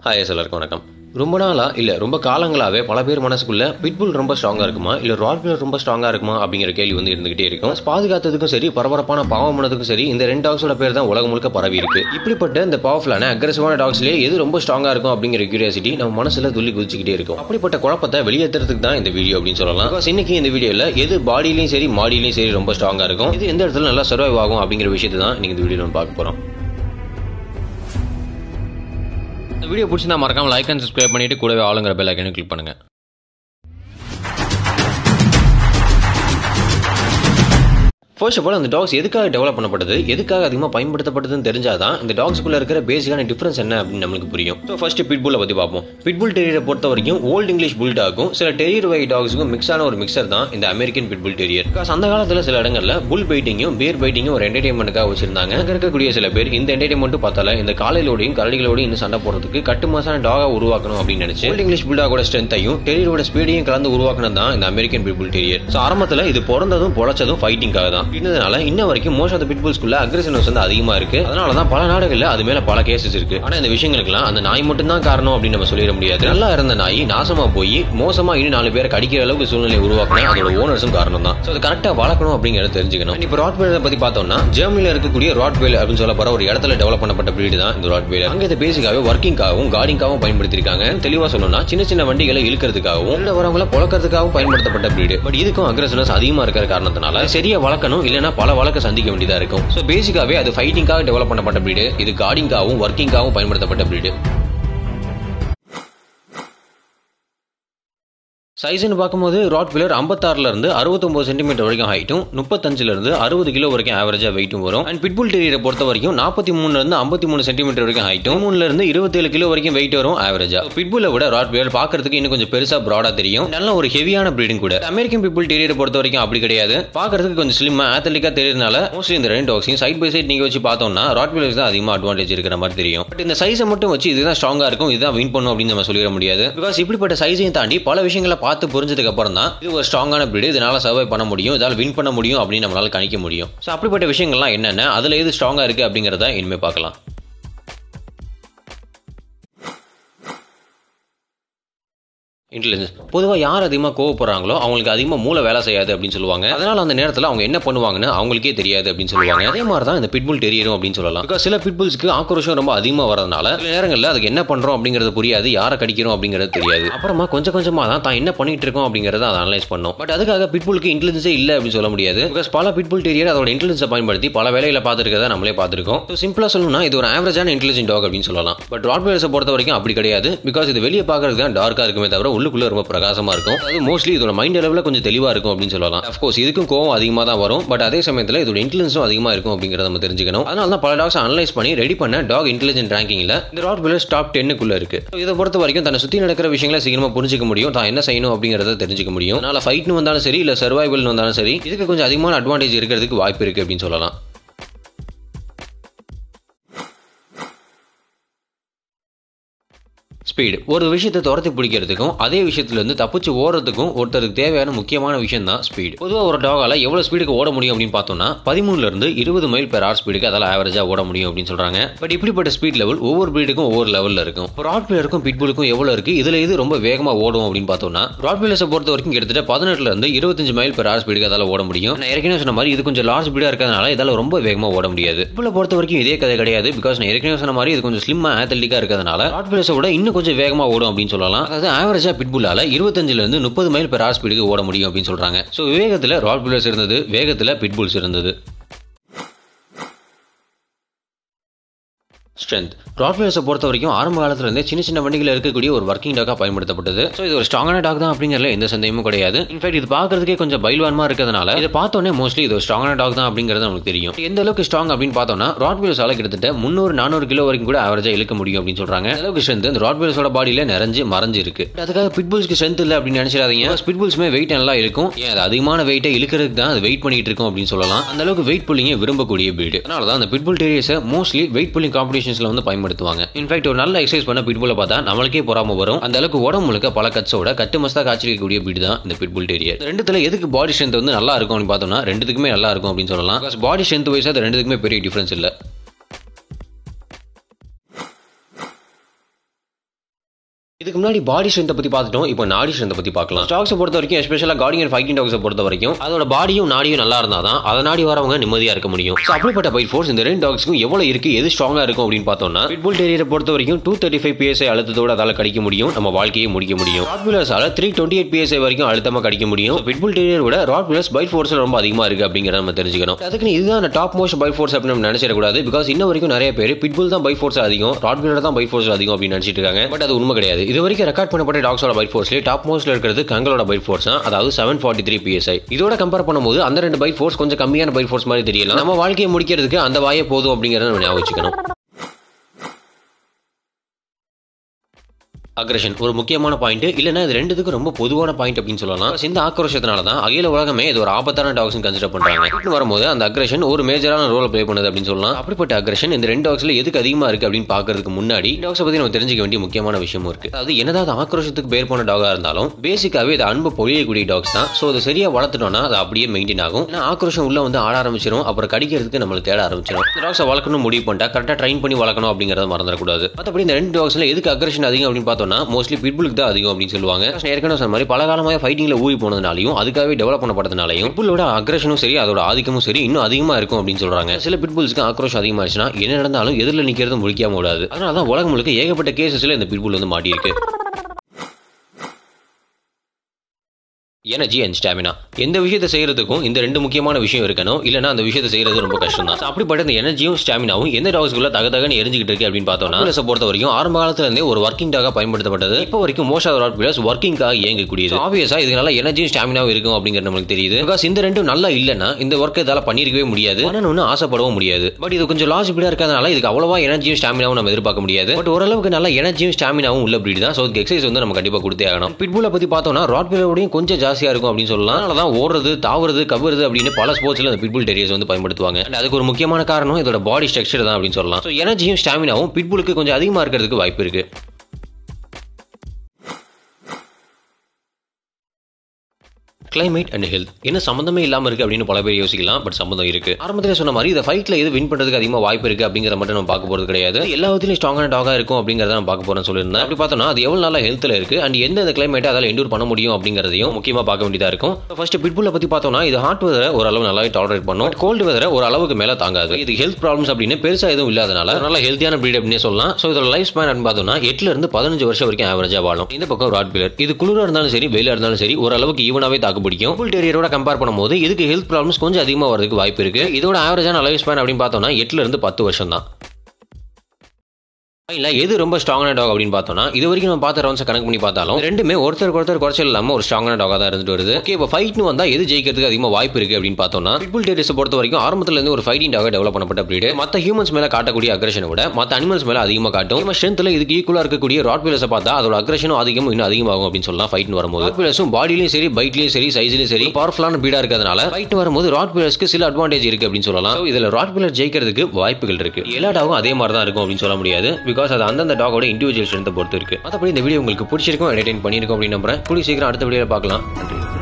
hi எல்லாருக்கும் வணக்கம் ரொம்ப நாளா இல்ல ரொம்ப காலங்களாவே பல பேர் மனசுக்குள்ள பிட்புல் ரொம்ப ஸ்ட்ராங்கா இருக்குமா இல்ல ராட்வீலர் ரொம்ப ஸ்ட்ராங்கா இருக்குமா அப்படிங்கிற கேள்வி வந்து இருந்துகிட்டே இருக்கும் பாதுகாத்ததுக்கும் சரி பரபரப்பான பாவமானதுக்கும் சரி இந்த ரெண்டு டாக்ஸோட பேர் தான் உலகம் முழுக்க பரவி இருக்கு இப்படிப்பட்ட இந்த பவர்ஃபுல்லான அக்ரெசிவான டாக்ஸ்லயே எது ரொம்ப ஸ்ட்ராங்கா இருக்கும் அப்படிங்கிற கியூரியாசிட்டி நம்ம மனசுல துள்ளி குதிச்சுக்கிட்டே இருக்கும் அப்படிப்பட்ட குழப்பத்தை வெளியேற்றுறதுக்கு தான் இந்த வீடியோ அப்படின்னு சொல்லலாம் Because இன்னைக்கு இந்த வீடியோல எது பாடியிலையும் சரி மாடியிலையும் சரி ரொம்ப ஸ்ட்ராங்கா இருக்கும் இது எந்த இடத்துல நல்லா சர்வைவ் ஆகும் அப்படிங்கிற விஷயத்தை தான் நீங்க இந்த வீடியோ பார்க்க போறோம் இந்த வீடியோ பிடிச்சிருந்தா மறக்காம லைக் அண்ட் சப்ஸ்கிரைப் பண்ணிட்டு கூடவே ஆளுங்கிற பெல் ஐக்கனை கிளிக் பண்ணுங்க ஃபர்ஸ்ட் ஆஃப் ஆல் அந்த டாக்ஸ் எதுக்காக டெவலப் பண்ணப்பட்டது எதுக்காக அதிகமாக பயன்படுத்தப்பட்டதுன்னு தெரிஞ்சாதான் இந்த டாக்ஸ்க்குள்ள இருக்கிற பேசிக்கான டிஃபரன்ஸ் என்ன அப்படின்னு நம்மளுக்கு புரியும் ஸோ ஃபர்ஸ்ட் பிட்புல்லை பற்றி பார்ப்போம் பிட்புல் டெரியரை பொறுத்த வரைக்கும் ஓல்ட் இங்கிலீஷ் புல் டாக்கும் சில டெரியர் வை டாக்ஸுக்கும் மிக்ஸ் ஆன ஒரு மிக்சர் தான் இந்த அமெரிக்கன் பிட்புல் டெரியர் பிகாஸ் அந்த காலத்தில் சில இடங்கள்ல புல் பைட்டிங்கும் பியர் பைட்டிங்கும் ஒரு என்டர்டைன்மெண்ட்டுக்காக வச்சிருந்தாங்க அங்க இருக்கக்கூடிய சில பேர் இந்த என்டர்டைன்மெண்ட்டும் பார்த்தால இந்த காலையிலோடையும் கரடிகளோடையும் இன்னும் சண்டை போடுறதுக்கு கட்டுமாசான டாகா உருவாக்கணும் அப்படின்னு நினைச்சு ஓல்ட் இங்கிலீஷ் புல்டாகோட ஸ்ட்ரென்த்தையும் டெரியரோட ஸ்பீடையும் கலந்து உருவாக்கணும் தான் இந்த அமெரிக்கன் பிட்புல் டெரியர் ஸோ ஆரம்பத்தில் இது பிறந்ததும் பொழைச்சதும் ஃபைட்டிங்காக தான் இருந்ததுனால இன்ன வரைக்கும் மோஸ்ட் ஆஃப் பிட்புல்ஸ்குள்ள அக்ரெசிவ்னஸ் வந்து அதிகமா இருக்கு அதனால தான் பல நாடுகளில் அது மேல பல கேசஸ் இருக்கு ஆனா இந்த விஷயங்களுக்குலாம் அந்த நாய் மட்டும் தான் காரணம் அப்படின்னு நம்ம சொல்லிட முடியாது நல்லா இருந்த நாய் நாசமா போய் மோசமா இன்னும் நாலு பேரை கடிக்கிற அளவுக்கு சூழ்நிலை உருவாக்கினா அதோட ஓனர்ஸும் காரணம் தான் ஸோ அது கரெக்டாக வளர்க்கணும் அப்படிங்கிறத தெரிஞ்சுக்கணும் இப்போ ராட் வேலரை பத்தி பார்த்தோம்னா ஜெர்மனியில் இருக்கக்கூடிய ராட் வேல் அப்படின்னு சொல்ல போற ஒரு இடத்துல டெவலப் பண்ணப்பட்ட பிரீடு தான் இந்த ராட் வேலர் அங்க இதை பேசிக்காவே ஒர்க்கிங்காகவும் கார்டிங்காகவும் பயன்படுத்திருக்காங்க தெளிவா சொல்லணும்னா சின்ன சின்ன வண்டிகளை இழுக்கிறதுக்காகவும் இல்ல வரவங்கள பொழக்கிறதுக்காகவும் பயன்படுத்தப்பட்ட பிரீடு பட் இதுக்கும் அக்ரஸனஸ் அதிகமா இருக்கிற காரணத்தினால சரியா வளர்க்கணும் இல்லைன்னா பல வழக்க சந்திக்க வேண்டியதா இருக்கும் ஸோ பேசிக்காவே அது ஃபைட்டிங்காக டெவலப் பண்ணப்பட்ட பிரீடு இது கார்டிங்காகவும் ஒர்க்கிங்காகவும் பயன்படுத்தப்பட்ட பிரீடு சைஸ்னு பார்க்கும்போது ராட் வீலர் ஐம்பத்தாறுல இருந்து அறுபத்தொம்பது சென்டிமீட்டர் வரைக்கும் ஹைட்டும் முப்பத்தஞ்சுல இருந்து அறுபது கிலோ வரைக்கும் ஆவரேஜா வெயிட்டும் வரும் அண்ட் பிட்புல் டெரியரை பொறுத்த வரைக்கும் நாற்பத்தி மூணுல இருந்து ஐம்பத்தி மூணு சென்டிமீட்டர் வரைக்கும் ஹைட்டும் மூணுல இருந்து இருபத்தேழு கிலோ வரைக்கும் வெயிட் வரும் ஆவரேஜா பிட்புல்லை விட ராட் வீலர் பார்க்கறதுக்கு இன்னும் கொஞ்சம் பெருசா ப்ராடா தெரியும் நல்ல ஒரு ஹெவியான பிரீடிங் கூட அமெரிக்கன் பிட்புல் டெரியரை பொறுத்த வரைக்கும் அப்படி கிடையாது பார்க்கறதுக்கு கொஞ்சம் ஸ்லிம்மா ஆத்தலிக்கா தெரியறதுனால மோஸ்ட்லி இந்த ரெண்டு டாக்ஸையும் சைட் பை சைட் நீங்க வச்சு பார்த்தோம்னா ராட் வீலர்ஸ் தான் அதிகமாக அட்வான்டேஜ் இருக்கிற மாதிரி தெரியும் பட் இந்த சைஸை மட்டும் வச்சு இதுதான் ஸ்ட்ராங்கா இருக்கும் இதுதான் வின் பண்ணும் அப்படின்னு நம்ம சொல்லிட முடியாது பிகாஸ் இப்படிப்பட்ட சைஸையும் தாண்டி பல விஷயங்களை பார்த்து புரிஞ்சதுக்கு அப்புறம் தான் இது ஒரு ஸ்ட்ராங்கான பிரீடு இதனால சர்வை பண்ண முடியும் இதால் வின் பண்ண முடியும் அப்படின்னு நம்மளால கணிக்க முடியும் ஸோ அப்படிப்பட்ட விஷயங்கள்லாம் என்னென்ன அதில் எது ஸ்ட்ராங்கா இருக்கு அப்படிங்கிறத இனிமே பார்க்கலாம் இன்டெலிஜென்ஸ் பொதுவாக யார் அதிகமாக கோவப்படுறாங்களோ அவங்களுக்கு அதிகமாக மூளை வேலை செய்யாது அப்படின்னு சொல்லுவாங்க அதனால அந்த நேரத்தில் அவங்க என்ன பண்ணுவாங்கன்னு அவங்களுக்கே தெரியாது அப்படின்னு சொல்லுவாங்க அதே மாதிரி தான் இந்த பிட்புல் டெரியரும் அப்படின்னு சொல்லலாம் பிகாஸ் சில பிட்புல்ஸ்க்கு ஆக்ரோஷம் ரொம்ப அதிகமாக வரதுனால சில நேரங்களில் அதுக்கு என்ன பண்ணுறோம் அப்படிங்கிறது புரியாது யாரை கடிக்கிறோம் அப்படிங்கிறது தெரியாது அப்புறமா கொஞ்சம் கொஞ்சமாக தான் தான் என்ன பண்ணிட்டு இருக்கோம் அப்படிங்கிறத அதை அனலைஸ் பண்ணும் பட் அதுக்காக பிட்புலுக்கு இன்டெலிஜென்ஸே இல்லை அப்படின்னு சொல்ல முடியாது பிகாஸ் பல பிட்புல் டெரியர் அதோட இன்டெலிஜென்ஸை பயன்படுத்தி பல வேலைகளை பார்த்துருக்கத நம்மளே பார்த்துருக்கோம் ஸோ சிம்பிளாக சொல்லணும்னா இது ஒரு ஆவரேஜான இன்டெலிஜென்ட் டாக் அப்படின்னு சொல்லலாம் பட் ராட் வேலர்ஸை பொறுத்த வரைக்கும் அப்படி கிடையாது பிகாஸ் இது வெளியே பார்க்கறதுக்கு தான் டார்க்காக இருக்குமே தவிர உள்ளுக்குள்ள ரொம்ப பிரகாசமா இருக்கும் அது மோஸ்ட்லி இதோட மைண்ட் லெவலில் கொஞ்சம் தெளிவா இருக்கும் அப்படின்னு சொல்லலாம் அஃப்கோர்ஸ் இதுக்கும் கோவம் அதிகமாக தான் வரும் பட் அதே சமயத்தில் இதோட இன்டெலிஜென்ஸும் அதிகமாக இருக்கும் அப்படிங்கிறத நம்ம தெரிஞ்சுக்கணும் அதனால தான் பல டாக்ஸ் அனலைஸ் பண்ணி ரெடி பண்ண டாக் இன்டெலிஜென்ட் ரேங்கிங்ல இந்த ராட் வில்லர்ஸ் டாப் டென்னுக்குள்ள இருக்கு So இதை பொறுத்த வரைக்கும் தன்னை சுற்றி நடக்கிற விஷயங்களை சீக்கிரமா புரிஞ்சிக்க முடியும் தான் என்ன செய்யணும் அப்படிங்கிறத தெரிஞ்சுக்க முடியும் அதனால ஃபைட்னு வந்தாலும் சரி இல்லை சர்வைவல்னு வந்தாலும் சரி இதுக்கு கொஞ்சம் அதிகமான அட்வான்டேஜ் இருக்கிறதுக்கு வாய்ப்பு இருக்கு அப்படின்னு சொல்லலாம் ஸ்பீடு ஒரு விஷயத்தை துரத்தி பிடிக்கிறதுக்கும் அதே விஷயத்துல இருந்து தப்பிச்சு ஓடுறதுக்கும் ஒருத்தருக்கு தேவையான முக்கியமான விஷயம் தான் ஸ்பீடு பொதுவாக ஒரு டாகால எவ்வளவு ஸ்பீடுக்கு ஓட முடியும் அப்படின்னு பார்த்தோம்னா பதிமூணுல இருந்து இருபது மைல் பெர் ஹவர் ஸ்பீடுக்கு அதால ஆவரேஜா ஓட முடியும் அப்படின்னு சொல்றாங்க பட் இப்படிப்பட்ட ஸ்பீட் லெவல் ஒவ்வொரு பிரீடுக்கும் ஒவ்வொரு லெவல்ல இருக்கும் ராட் பிளருக்கும் பிட்புலுக்கும் எவ்வளவு இருக்கு இதுல இது ரொம்ப வேகமா ஓடும் அப்படின்னு பார்த்தோம்னா ராட் பிளர்ஸை பொறுத்த வரைக்கும் கிட்டத்தட்ட பதினெட்டுல இருந்து இருபத்தஞ்சு மைல் பெர் ஹவர் ஸ்பீடுக்கு அதால ஓட முடியும் நான் ஏற்கனவே சொன்ன மாதிரி இது கொஞ்சம் லார்ஜ் ஸ்பீடா இருக்கிறதுனால இதால ரொம்ப வேகமா ஓட முடியாது பிட்புலை பொறுத்த வரைக்கும் இதே கதை கிடையாது பிகாஸ் நான் ஏற்கனவே சொன்ன மாதிரி இது கொஞ்சம் ஸ்லிம்மா ஆத்தலிக்கா இருக்கிறதுனால ராட் பிளர்ஸை விட இன்னும் கொஞ்சம் வேகமா ஓடும் அப்படின்னு சொல்லலாம் அதாவது ஆவரேஜா பிட்புல்லால இருபத்தஞ்சுல இருந்து முப்பது மைல் பெர் ஹவர் ஸ்பீடுக்கு ஓட முடியும் அப்படின்னு சொல்றாங்க ஸோ வேகத்துல ராட் பில்லர்ஸ் இருந்தது வேகத்துல பிட்புல்ஸ் இருந்தது ஸ்ட்ரென்த் ராட்வேலர்ஸை பொறுத்த வரைக்கும் ஆரம்ப காலத்துல இருந்தே சின்ன சின்ன வண்டிகள் இருக்கக்கூடிய ஒரு ஒர்க்கிங் டாக்காக பயன்படுத்தப்பட்டது ஸோ இது ஒரு ஸ்ட்ராங்கான டாக் தான் அப்படிங்கிறதுல எந்த சந்தேகமும் கிடையாது இன்ஃபேக்ட் இது பார்க்கறதுக்கே கொஞ்சம் பைல்வான்மா இருக்கிறதுனால இதை பார்த்தோன்னே மோஸ்ட்லி இது ஒரு ஸ்ட்ராங்கான டாக் தான் அப்படிங்கிறது நமக்கு தெரியும் எந்த அளவுக்கு ஸ்ட்ராங் அப்படின்னு பார்த்தோம்னா ராட்வேலர்ஸால கிட்டத்தட்ட முந்நூறு நானூறு கிலோ வரைக்கும் கூட ஆவரேஜா இழுக்க முடியும் அப்படின்னு சொல்றாங்க அந்த அளவுக்கு ஸ்ட்ரென்த் இந்த ராட்வேலர்ஸோட பாடியில நிறைஞ்சு மறைஞ்சு இருக்கு But அதுக்காக பிட்புல்ஸ்க்கு ஸ்ட்ரென்த் இல்லை அப்படின்னு நினைச்சிடாதீங்க பிட்புல்ஸுமே வெயிட் நல்லா இருக்கும் ஏன் அது அதிகமான வெயிட்டை இழுக்கிறதுக்கு தான் அது வெயிட் பண்ணிட்டு இருக்கும் அப்படின்னு சொல்லலாம் அந்த அளவுக்கு வெயிட் புல்லிங்க விரும்பக்கூடிய பீடு அதனால தான் அந்த பிட்புல் டேரியஸை மோஸ்ட்லி வெயிட் புல்லிங் காம்படிஷன்ஸ்ல வந்து பயன்படுத்துவாங்க இன்ஃபேக்ட் ஒரு நல்ல எக்ஸசைஸ் பண்ண பிட்புல்லை பார்த்தா நம்மளுக்கே பொறாம வரும் அந்த அளவுக்கு உடம்பு முழுக்க பல கட்ஸோட கட்டு மஸ்தா காய்ச்சிருக்கக்கூடிய பீடு தான் இந்த பிட்புல் டேரியர் இந்த ரெண்டுத்துல எதுக்கு பாடி ஸ்ட்ரென்த் வந்து நல்லா இருக்கும் அப்படின்னு பார்த்தோம்னா ரெண்டுத்துக்குமே நல்லா இருக்கும் அப்படின்னு சொல்லலாம் பாடி ஸ்ட்ரென்த் வைஸ் அது ரெண்டுத்துக்குமே பெரிய டிஃபரன்ஸ் இல்லை இதுக்கு முன்னாடி பாடி ஸ்ட்ரென்த்தை பத்தி பார்த்துட்டோம் இப்போ நாடி ஸ்ட்ரென்த்தை பத்தி பார்க்கலாம் டாக்ஸை பொறுத்த வரைக்கும் எஸ்பெஷலாக கார்டியன் ஃபைட்டிங் டாக்ஸை பொறுத்த வரைக்கும் அதோட பாடியும் நாடியும் நல்லா இருந்தால் தான் அதை நாடி வரவங்க நிம்மதியா இருக்க முடியும் ஸோ அப்படிப்பட்ட பைட் ஃபோர்ஸ் இந்த ரெண்டு டாக்ஸ்க்கும் எவ்வளவு இருக்கு எது ஸ்ட்ராங்கா இருக்கும் அப்படின்னு பார்த்தோம்னா பிட்புல் டெரியரை பொறுத்த வரைக்கும் டூ தேர்ட்டி ஃபைவ் பிஎஸ்ஐ அழுத்தத்தோட அதால கடிக்க முடியும் நம்ம வாழ்க்கையை முடிக்க முடியும் ராட்விலர்ஸால த்ரீ டுவெண்ட்டி எயிட் பிஎஸ்ஐ வரைக்கும் அழுத்தமா கடிக்க முடியும் பிட்புல் டெரியர் விட ராட்விலர்ஸ் பைட் ஃபோர்ஸ் ரொம்ப அதிகமா இருக்கு அப்படிங்கிறத நம்ம தெரிஞ்சுக்கணும் அதுக்கு இதுதான் டாப் மோஸ்ட் பைட் ஃபோர்ஸ் அப்படின்னு நம்ம நினைச்சிடக்கூடாது பிகாஸ் இன்ன வரைக்கும் நிறைய பேர் பிட்புல் தான் பைட் ஃபோர்ஸ் அதிகம் ராட்விலர் தான் பைட் ஃபோர்ஸ் அதிகம் அப்படின்னு நினைச்சிட்டு இருக்காங்க பட் அது உண்மை கிடையாது இது வரைக்கும் ரெக்கார்ட் பண்ணப்பட்ட டாக்ஸோட பைட் ஃபோர்ஸ்லேயே டாப் மோஸ்ட்ல இருக்கிறது கங்களோட பைட் ஃபோர்ஸ் தான் அதாவது செவன் ஃபார்ட்டி த்ரீ பிஎஸ்ஐ இதோட கம்பேர் பண்ணும்போது அந்த ரெண்டு பைட் ஃபோர்ஸ் கொஞ்சம் கம்மியான பைட் ஃபோர்ஸ் மாதிரி தெரியலாம் நம்ம வாழ்க்கையை முடிக்கிறதுக்கு அந்த வாயே போதும் அப்படிங்கறத நம்ம ஞாபகம் வச்சுக்கணும் அக்ரஷன் ஒரு முக்கியமான பாயிண்ட் இல்லைன்னா இது ரெண்டுத்துக்கும் ரொம்ப பொதுவான பாயிண்ட் அப்படின்னு சொல்லலாம் இந்த ஆக்ரோஷத்தினால தான் அகில உலகமே இது ஒரு ஆபத்தான டாக்ஸ் கன்சிடர் பண்றாங்க இப்படி வரும்போது அந்த அக்ரஷன் ஒரு மேஜரான ரோல் ப்ளே பண்ணுது அப்படின்னு சொல்லலாம் அப்படிப்பட்ட அக்ரஷன் இந்த ரெண்டு டாக்ஸ்ல எதுக்கு அதிகமா இருக்கு அப்படின்னு பாக்குறதுக்கு முன்னாடி டாக்ஸை பத்தி நம்ம தெரிஞ்சுக்க வேண்டிய முக்கியமான விஷயமும் இருக்கு அதாவது என்னதான் ஆக்ரோஷத்துக்கு பேர் போன டாகா இருந்தாலும் பேசிக்காவே இது அன்பு பொழியக்கூடிய டாக்ஸ் தான் ஸோ அதை சரியா வளர்த்துட்டோம்னா அது அப்படியே மெயின்டைன் ஆகும் ஏன்னா ஆக்ரோஷம் உள்ள வந்து ஆட ஆரம்பிச்சிடும் அப்புறம் கடிக்கிறதுக்கு நம்மளுக்கு தேட ஆரம்பிச்சிடும் இந்த டாக்ஸை வளர்க்கணும் முடிவு பண்ணிட்டா கரெக்டாக ட்ரைன் பண்ணி வளர்க்கணும் அப்படிங்கறத மறந்துடக்கூடாது மற்றபடி இந்த ரெண்டு டாக்ஸ்ல எதுக்கு அக்ரஷன் அதிகம் அப்படின்னு பார்த்தோம்னா மோஸ்ட்லி பிட்புலுக்கு தான் அதிகம் அப்படின்னு சொல்லுவாங்க நான் ஏற்கனவே சொன்ன மாதிரி பல காலமாக ஃபைட்டிங்ல ஊறி போனதுனாலையும் அதுக்காகவே டெவலப் பண்ணப்பட்டதுனாலையும் பிட்புலோட அக்ரஷனும் சரி அதோட ஆதிக்கமும் சரி இன்னும் அதிகமா இருக்கும் அப்படின்னு சொல்றாங்க சில பிட்புல்ஸ்க்கு ஆக்ரோஷம் அதிகமாச்சுன்னா என்ன நடந்தாலும் எதிரில் நிக்கிறது முடிக்காம விடாது அதனால தான் உலகம் முழுக்க ஏகப்பட்ட கேசஸ்ல இந்த பிட்புல் வந்து மாட்டியிருக்கு எனர்ஜி அண்ட் ஸ்டாமினா எந்த விஷயத்தை செய்யறதுக்கும் இந்த ரெண்டு முக்கியமான விஷயம் இருக்கணும் இல்லைன்னா அந்த விஷயத்தை செய்யறது ரொம்ப கஷ்டம் தான் அப்படிப்பட்ட இந்த எனர்ஜியும் ஸ்டாமினாவும் எந்த டாக்ஸ்குள்ள தக தகன்னு எரிஞ்சுக்கிட்டு இருக்கு அப்படின்னு பார்த்தோம்னா பிளஸை பொறுத்த வரைக்கும் ஆரம்ப காலத்துல இருந்தே ஒரு ஒர்க்கிங் டாக பயன்படுத்தப்பட்டது இப்போ வரைக்கும் மோஸ்ட் ஆஃப் ராட் பிளஸ் ஒர்க்கிங்காக இயங்கக்கூடியது ஆப்வியஸா இதனால எனர்ஜியும் ஸ்டாமினாவும் இருக்கும் அப்படிங்கிறது நம்மளுக்கு தெரியுது பிகாஸ் இந்த ரெண்டும் நல்லா இல்லைன்னா இந்த ஒர்க் இதால பண்ணிருக்கவே முடியாது பண்ணணும்னு ஆசைப்படவும் முடியாது பட் இது கொஞ்சம் லாஜிபிளா இருக்கிறதுனால இதுக்கு அவ்வளவா எனர்ஜியும் ஸ்டாமினாவும் நம்ம எதிர்பார்க்க முடியாது பட் ஓரளவுக்கு நல்ல எனர்ஜியும் ஸ்டாமினாவும் உள்ள பிரீட் தான் ஸோ எக்ஸசைஸ் வந்து நம்ம கண்டிப்பா கொடுத்தே ஆகணும் பிட்புலை பத்தி பார்த்தோம்னா ராட் பிளரோடையும் கொஞ்சம் ஜாஸ்தியா இருக்கும் அப்படின்னு சொல்லலாம் அதனால தான் ஓடுறது தாவுறது கவுறது அப்படின்னு பல ஸ்போர்ட்ஸ்ல அந்த பிட்புல் டெரியர்ஸ் வந்து பயன்படுத்துவாங்க And அதுக்கு ஒரு முக்கியமான காரணம் இதோட பாடி ஸ்ட்ரக்சர் தான் அப்படின்னு சொல்லலாம் ஸோ எனர்ஜியும் ஸ்டாமினாவும் பிட்புலுக்கு கொஞ்சம் அதிகமா இருக்கிறதுக்கு வாய்ப்பு இருக்கு கிளைமேட் அண்ட் ஹெல்த் என்ன சம்மந்தமே இல்லாம இருக்கு அப்படின்னு பல பேர் யோசிக்கலாம் பட் சம்மந்தம் இருக்கு ஆரம்பத்தில் சொன்ன மாதிரி இந்த ஃபைட்ல எது வின் பண்றதுக்கு அதிகமாக வாய்ப்பு இருக்கு அப்படிங்கிறத மட்டும் நம்ம பார்க்க போறது கிடையாது எல்லா விதத்திலும் ஸ்ட்ராங்கான டாகா இருக்கும் அப்படிங்கிறத நம்ம பார்க்க போறோம் சொல்லியிருந்தேன் அப்படி பார்த்தோம்னா அது எவ்வளவு நாளா ஹெல்த்ல இருக்கு அண்ட் எந்த கிளைமேட் அதால என்டூர் பண்ண முடியும் அப்படிங்கிறதையும் முக்கியமா பார்க்க வேண்டியதா இருக்கும் ஃபர்ஸ்ட் பிட்புல்ல பத்தி பார்த்தோம்னா இது ஹாட் வெதரை ஓரளவு நல்லாவே டாலரேட் பண்ணும் கோல்டு வெதரை ஒரு அளவுக்கு மேல தாங்காது இது ஹெல்த் ப்ராப்ளம்ஸ் அப்படின்னு பெருசா எதுவும் இல்லாதனால நல்ல ஹெல்த்தியான பிரீட் அப்படின்னு சொல்லலாம் ஸோ இதோட லைஃப் ஸ்பேன் அப்படின்னு பார்த்தோம்னா எட்டுல இருந்து பதினஞ்சு வருஷம் வரைக்கும் ஆவரேஜா வாழும் இந்த பக்கம் ராட் பில்லர் இது குளிரா இருந்தாலும் சரி வெயிலா இருந்தாலும் சரி ஓரளவுக்கு ஈவனாவே தாக்கு பிடிக்கும் புல் டெரியரோட கம்பேர் பண்ணும்போது இதுக்கு ஹெல்த் ப்ராப்ளம்ஸ் கொஞ்சம் அதிகமாக வரதுக்கு வாய்ப்பு இருக்கு இதோட ஆவரேஜான லைஃப் ஸ்பேன் அப்படின்னு பார்த்தோம்னா எட்டுல இருந்து பத்து வருஷம் தான் இல்ல எது ரொம்ப ஸ்ட்ராங்கான டாக் அப்படின்னு பார்த்தோம்னா இது வரைக்கும் நம்ம பார்த்த ரவுண்ட்ஸ் கணக்கு பண்ணி பார்த்தாலும் ரெண்டுமே ஒருத்தருக்கு ஒருத்தர் குறைச்சல் இல்லாம ஒரு ஸ்ட்ராங்கான டாகா தான் இருந்துட்டு வருது ஓகே இப்போ ஃபைட்னு வந்தா எது ஜெயிக்கிறதுக்கு அதிகமாக வாய்ப்பு இருக்கு அப்படின்னு பார்த்தோம்னா பிட்புல் டேரிஸ் பொறுத்த வரைக்கும் ஆரம்பத்துல இருந்து ஒரு ஃபைட்டிங் டாக டெவலப் பண்ணப்பட்ட பிரீடு மற்ற ஹியூமன்ஸ் மேல காட்டக்கூடிய அக்ரஷனை விட மற்ற அனிமல்ஸ் மேல அதிகமாக காட்டும் நம்ம ஸ்ட்ரென்த்ல இதுக்கு ஈக்குவலா இருக்கக்கூடிய ராட் பிளஸை பார்த்தா அதோட அக்ரஷனும் அதிகமும் இன்னும் அதிகமாகும் அப்படின்னு சொல்லலாம் ஃபைட்னு வரும்போது ராட் பிளஸும் பாடியிலையும் சரி பைட்லயும் சரி சைஸ்லயும் சரி பவர்ஃபுல்லான பீடா இருக்கிறதுனால ஃபைட் வரும்போது ராட் பிளஸ்க்கு சில அட்வான்டேஜ் இருக்கு அப்படின்னு சொல்லலாம் So, இதுல ராட் பிளர் ஜெயிக்கிறதுக்கு வாய்ப்புகள் இருக்கு எல்லா டாகும் அதே மாதிரி தான் இருக்கும் அப்படின்னு சொல்ல முடியாது பிகாஸ் அது அந்தந்த டாகோட இண்டிவிஜுவல் ஸ்ட்ரென்த்தை பொறுத்து இருக்கு மற்றபடி இந்த வீடியோ உங்களுக்கு பிடிச்சிருக்கும் என்டர்டைன் பண்ணியிருக்கோம் அப்படின்னு நம்புறேன் கூடிய சீக்கிரம் அடுத்த வீடியோவில் பார்க்கலாம் நன்றி